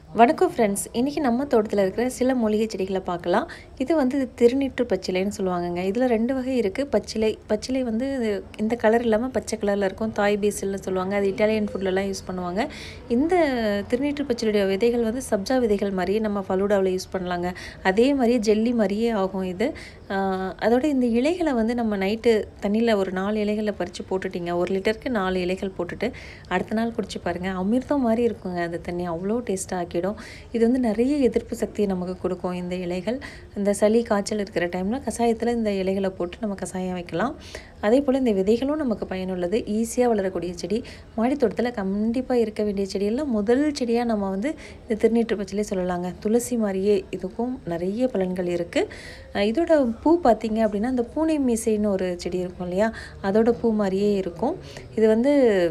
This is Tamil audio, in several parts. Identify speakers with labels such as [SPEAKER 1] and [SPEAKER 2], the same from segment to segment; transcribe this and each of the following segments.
[SPEAKER 1] வணக்கம் ஃப்ரெண்ட்ஸ் இன்றைக்கி நம்ம தோட்டத்தில் இருக்கிற சில மூலிகை செடிகளை பார்க்கலாம் இது வந்து இது திருநீற்று பச்சிலைன்னு சொல்லுவாங்கங்க இதில் ரெண்டு வகை இருக்குது பச்சிலை பச்சிலை வந்து இது இந்த கலர் இல்லாமல் பச்சை கலரில் இருக்கும் தாய் பேசில்னு சொல்லுவாங்க அது இட்டாலியன் ஃபுட்லலாம் யூஸ் பண்ணுவாங்க இந்த திருநீற்று பச்சிலையுடைய விதைகள் வந்து சப்ஜா விதைகள் மாதிரியே நம்ம ஃபலூடாவில் யூஸ் பண்ணலாங்க அதே மாதிரியே ஜெல்லி மாதிரியே ஆகும் இது ஆஹ் அதோட இந்த இலைகளை வந்து நம்ம நைட்டு தண்ணியில் ஒரு நாலு இலைகளை பறித்து போட்டுட்டிங்க ஒரு லிட்டருக்கு நாலு இலைகள் போட்டுட்டு அடுத்த நாள் குடிச்சு பாருங்கள் அமிர்தம் மாதிரி இருக்குங்க அந்த தண்ணி அவ்வளோ டேஸ்ட்டாக ஆக்கிடும் இது வந்து நிறைய எதிர்ப்பு சக்தியை நமக்கு கொடுக்கும் இந்த இலைகள் இந்த சளி காய்ச்சல் இருக்கிற டைமில் கஷாயத்தில் இந்த இலைகளை போட்டு நம்ம கஷாயம் வைக்கலாம் அதே போல் இந்த விதைகளும் நமக்கு பயனுள்ளது ஈஸியாக வளரக்கூடிய செடி மாடித்தோட்டத்தில் கண்டிப்பாக இருக்க வேண்டிய செடியெல்லாம் முதல் செடியாக நம்ம வந்து இந்த திருநீற்று பச்சிலே சொல்லலாங்க துளசி மாதிரியே இதுக்கும் நிறைய பலன்கள் இருக்குது இதோட பூ பார்த்தீங்க அப்படின்னா இந்த பூனை மீசைன்னு ஒரு செடி இருக்கும் இல்லையா அதோட பூ மாதிரியே இருக்கும் இது வந்து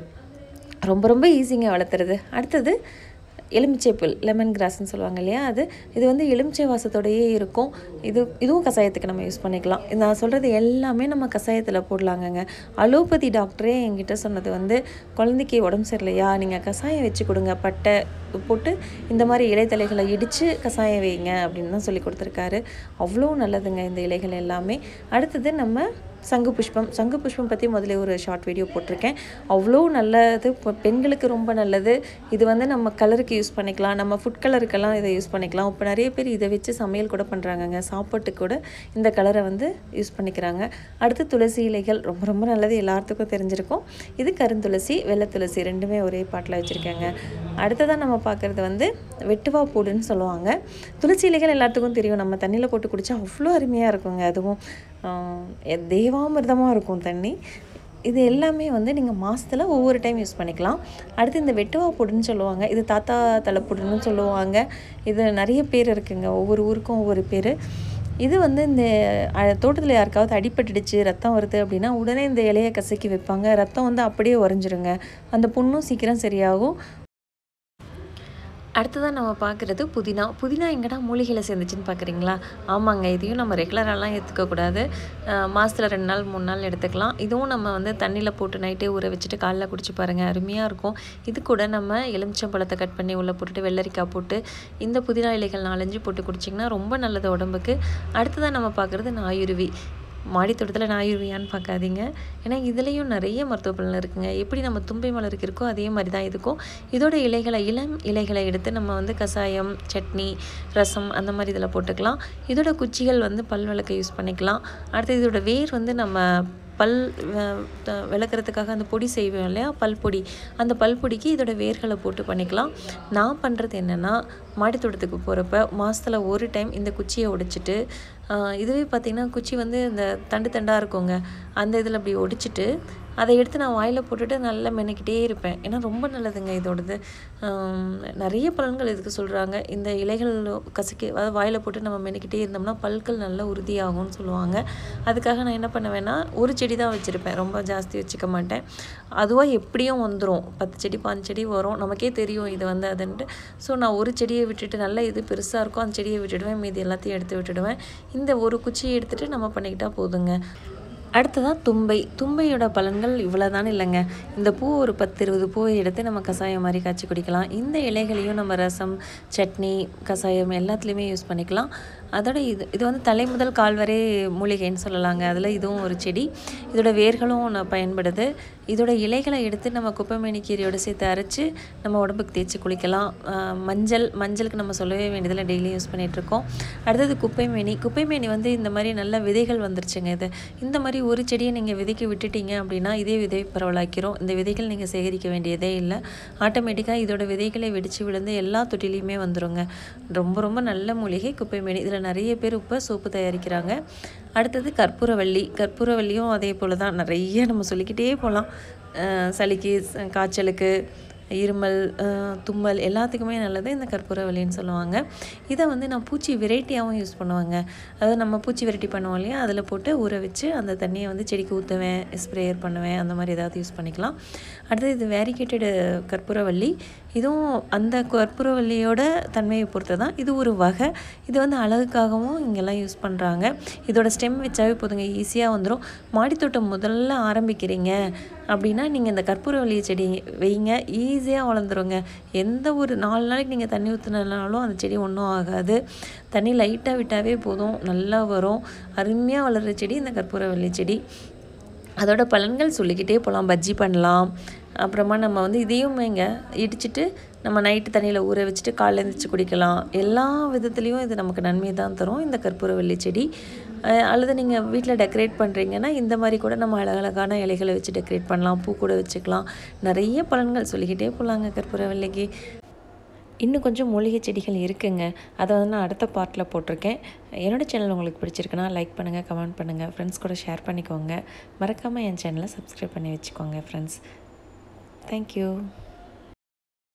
[SPEAKER 1] ரொம்ப ரொம்ப ஈஸிங்க வளர்த்துறது அடுத்தது எலுமிச்சை புல் லெமன் கிராஸ்ன்னு சொல்லுவாங்க இல்லையா அது இது வந்து எலுமிச்சை வாசத்தோடையே இருக்கும் இது இதுவும் கஷாயத்துக்கு நம்ம யூஸ் பண்ணிக்கலாம் இது நான் சொல்கிறது எல்லாமே நம்ம கஷாயத்தில் போடலாங்கங்க அலோபதி டாக்டரே என்கிட்ட சொன்னது வந்து குழந்தைக்கு உடம்பு சரியில்லையா நீங்கள் கஷாயம் வச்சு கொடுங்க பட்டை போட்டு இந்த மாதிரி இலைத்தலைகளை இடித்து கஷாயம் வைங்க அப்படின்னு தான் சொல்லி கொடுத்துருக்காரு அவ்வளோ நல்லதுங்க இந்த இலைகள் எல்லாமே அடுத்தது நம்ம சங்கு புஷ்பம் சங்கு புஷ்பம் பற்றி முதல்ல ஒரு ஷார்ட் வீடியோ போட்டிருக்கேன் அவ்வளோ நல்லது இப்போ பெண்களுக்கு ரொம்ப நல்லது இது வந்து நம்ம கலருக்கு யூஸ் பண்ணிக்கலாம் நம்ம ஃபுட் கலருக்கெல்லாம் இதை யூஸ் பண்ணிக்கலாம் இப்போ நிறைய பேர் இதை வச்சு சமையல் கூட பண்ணுறாங்கங்க சாப்பாட்டுக்கு கூட இந்த கலரை வந்து யூஸ் பண்ணிக்கிறாங்க அடுத்து துளசி இலைகள் ரொம்ப ரொம்ப நல்லது எல்லாத்துக்கும் தெரிஞ்சிருக்கும் இது கருந்துளசி வெள்ளை துளசி ரெண்டுமே ஒரே பாட்டில் வச்சுருக்கேங்க அடுத்ததாக நம்ம பார்க்குறது வந்து வெட்டுவா பூடுன்னு சொல்லுவாங்க துளசி இலைகள் எல்லாத்துக்கும் தெரியும் நம்ம தண்ணியில் போட்டு குடித்தா அவ்வளோ அருமையாக இருக்குங்க அதுவும் ஆஹ் தேவாமிர்தமாக இருக்கும் தண்ணி இது எல்லாமே வந்து நீங்கள் மாதத்தில் ஒவ்வொரு டைம் யூஸ் பண்ணிக்கலாம் அடுத்து இந்த வெட்டுவா பொடின்னு சொல்லுவாங்க இது தாத்தா தலைப்புடுன்னு சொல்லுவாங்க இது நிறைய பேர் இருக்குங்க ஒவ்வொரு ஊருக்கும் ஒவ்வொரு பேர் இது வந்து இந்த தோட்டத்தில் யாருக்காவது அடிபட்டுடுச்சு ரத்தம் வருது அப்படின்னா உடனே இந்த இலையை கசக்கி வைப்பாங்க ரத்தம் வந்து அப்படியே உறைஞ்சிருங்க அந்த புண்ணும் சீக்கிரம் சரியாகும் அடுத்ததாக நம்ம பார்க்குறது புதினா புதினா எங்கடா மூலிகையில் சேர்ந்துச்சுன்னு பார்க்குறீங்களா ஆமாங்க இதையும் நம்ம ரெகுலராலாம் எடுத்துக்கக்கூடாது மாதத்தில் ரெண்டு நாள் மூணு நாள் எடுத்துக்கலாம் இதுவும் நம்ம வந்து தண்ணியில் போட்டு நைட்டே ஊற வச்சுட்டு காலைல குடிச்சு பாருங்கள் அருமையாக இருக்கும் இது கூட நம்ம எலுமிச்சம்பழத்தை கட் பண்ணி உள்ளே போட்டுட்டு வெள்ளரிக்காய் போட்டு இந்த புதினா இலைகள் நாலஞ்சு போட்டு குடிச்சிங்கன்னா ரொம்ப நல்லது உடம்புக்கு அடுத்ததாக நம்ம பார்க்குறது நாயுருவி மாடித்தோட்டத்தில் நாயுருவியான்னு பார்க்காதீங்க ஏன்னா இதுலேயும் நிறைய மருத்துவ பலன் இருக்குங்க எப்படி நம்ம தும்பை மலருக்கு இருக்கோ அதே மாதிரி தான் இதுக்கும் இதோட இலைகளை இளம் இலைகளை எடுத்து நம்ம வந்து கஷாயம் சட்னி ரசம் அந்த மாதிரி இதில் போட்டுக்கலாம் இதோட குச்சிகள் வந்து பல் விளக்க யூஸ் பண்ணிக்கலாம் அடுத்து இதோட வேர் வந்து நம்ம பல் விளக்குறதுக்காக அந்த பொடி செய்வோம் இல்லையா பல் பொடி அந்த பல் பொடிக்கு இதோட வேர்களை போட்டு பண்ணிக்கலாம் நான் பண்ணுறது என்னென்னா மாடித்தோட்டத்துக்கு போகிறப்ப மாதத்தில் ஒரு டைம் இந்த குச்சியை உடைச்சிட்டு இதுவே பார்த்திங்கன்னா குச்சி வந்து இந்த தண்டு தண்டாக இருக்குங்க அந்த இதில் அப்படி ஒடிச்சிட்டு அதை எடுத்து நான் வாயில் போட்டுட்டு நல்லா மெனக்கிட்டே இருப்பேன் ஏன்னா ரொம்ப நல்லதுங்க இதோடது நிறைய பலன்கள் இதுக்கு சொல்கிறாங்க இந்த இலைகள் கசக்கி அதாவது வாயில் போட்டு நம்ம மெனக்கிட்டே இருந்தோம்னா பல்கள் நல்லா உறுதியாகும்னு சொல்லுவாங்க அதுக்காக நான் என்ன பண்ணுவேன்னா ஒரு செடி தான் வச்சுருப்பேன் ரொம்ப ஜாஸ்தி வச்சுக்க மாட்டேன் அதுவாக எப்படியும் வந்துடும் பத்து செடி பாஞ்சு செடி வரும் நமக்கே தெரியும் இது வந்து அதுன்ட்டு ஸோ நான் ஒரு செடியை விட்டுட்டு நல்லா இது பெருசாக இருக்கும் அந்த செடியை விட்டுடுவேன் மீதி எல்லாத்தையும் எடுத்து விட்டுடுவேன் இந்த ஒரு குச்சியை எடுத்துகிட்டு நம்ம பண்ணிக்கிட்டால் போதுங்க அடுத்ததாக தும்பை தும்பையோட பலன்கள் இவ்வளோ தான் இல்லைங்க இந்த பூ ஒரு பத்து இருபது பூவை எடுத்து நம்ம கஷாயம் மாதிரி காய்ச்சி குடிக்கலாம் இந்த இலைகளையும் நம்ம ரசம் சட்னி கஷாயம் எல்லாத்துலேயுமே யூஸ் பண்ணிக்கலாம் அதோட இது இது வந்து தலை முதல் கால் வரை மூலிகைன்னு சொல்லலாங்க அதில் இதுவும் ஒரு செடி இதோட வேர்களும் நான் பயன்படுது இதோட இலைகளை எடுத்து நம்ம குப்பைமேனி கீரையோடு சேர்த்து அரைச்சி நம்ம உடம்புக்கு தேய்ச்சி குளிக்கலாம் மஞ்சள் மஞ்சளுக்கு நம்ம சொல்லவே வேண்டியதில் டெய்லி யூஸ் பண்ணிகிட்ருக்கோம் அடுத்தது குப்பைமேனி குப்பைமேனி வந்து இந்த மாதிரி நல்ல விதைகள் வந்துருச்சுங்க இது இந்த மாதிரி ஒரு செடியை நீங்கள் விதைக்கு விட்டுட்டீங்க அப்படின்னா இதே விதை பரவலாக்கிறோம் இந்த விதைகள் நீங்கள் சேகரிக்க வேண்டியதே இல்லை ஆட்டோமேட்டிக்காக இதோட விதைகளை வெடித்து விழுந்து எல்லா தொட்டிலையுமே வந்துடுங்க ரொம்ப ரொம்ப நல்ல மூலிகை குப்பைமேனி இதில் நிறைய பேர் இப்போ சோப்பு தயாரிக்கிறாங்க அடுத்தது கற்பூரவள்ளி கற்பூரவள்ளியும் அதே போல் தான் நிறைய நம்ம சொல்லிக்கிட்டே போகலாம் சளிக்கு காய்ச்சலுக்கு இருமல் தும்மல் எல்லாத்துக்குமே நல்லது இந்த கற்பூரவல்லின்னு சொல்லுவாங்க இதை வந்து நான் பூச்சி வெரைட்டியாகவும் யூஸ் பண்ணுவாங்க அதாவது நம்ம பூச்சி வெரைட்டி பண்ணுவோம் இல்லையா அதில் போட்டு ஊற வச்சு அந்த தண்ணியை வந்து செடிக்கு ஊற்றுவேன் ஸ்ப்ரேயர் பண்ணுவேன் அந்த மாதிரி ஏதாவது யூஸ் பண்ணிக்கலாம் அடுத்தது இது வேரிகேட்டடு கற்பூரவல்லி இதுவும் அந்த கற்பூரவல்லியோட தன்மையை பொறுத்து தான் இது ஒரு வகை இது வந்து அழகுக்காகவும் இங்கெல்லாம் யூஸ் பண்ணுறாங்க இதோட ஸ்டெம் வச்சாவே போதுங்க ஈஸியாக வந்துடும் மாடித்தோட்டம் முதல்ல ஆரம்பிக்கிறீங்க அப்படின்னா நீங்கள் இந்த கற்பூரவல்லி செடி வைங்க ஈஸியாக வளர்ந்துருங்க எந்த ஒரு நாலு நாளைக்கு நீங்கள் தண்ணி ஊற்றுனாலும் அந்த செடி ஒன்றும் ஆகாது தண்ணி லைட்டாக விட்டாவே போதும் நல்லா வரும் அருமையாக வளர்கிற செடி இந்த கற்பூரவல்லி செடி அதோட பலன்கள் சொல்லிக்கிட்டே போகலாம் பஜ்ஜி பண்ணலாம் அப்புறமா நம்ம வந்து இதையும் இங்க இடிச்சிட்டு நம்ம நைட்டு தண்ணியில் ஊற வச்சுட்டு காலைல எழுந்திரிச்சு குடிக்கலாம் எல்லா விதத்துலேயும் இது நமக்கு நன்மை தான் தரும் இந்த கற்பூரவல்லி செடி அஹ் அல்லது நீங்கள் வீட்டில் டெக்கரேட் பண்ணுறீங்கன்னா இந்த மாதிரி கூட நம்ம அழகழகான இலைகளை வச்சு டெக்கரேட் பண்ணலாம் பூ கூட வச்சுக்கலாம் நிறைய பலன்கள் சொல்லிக்கிட்டே போகலாங்க கற்பூரவல்லிக்கு இன்னும் கொஞ்சம் மூலிகை செடிகள் இருக்குங்க அதை வந்து நான் அடுத்த பார்ட்டில் போட்டிருக்கேன் என்னோடய சேனல் உங்களுக்கு பிடிச்சிருக்குன்னா லைக் பண்ணுங்கள் கமெண்ட் பண்ணுங்கள் ஃப்ரெண்ட்ஸ் கூட ஷேர் பண்ணிக்கோங்க மறக்காமல் என் சேனலை சப்ஸ்கிரைப் பண்ணி வச்சுக்கோங்க ஃப்ரெண்ட்ஸ் தேங்க்யூ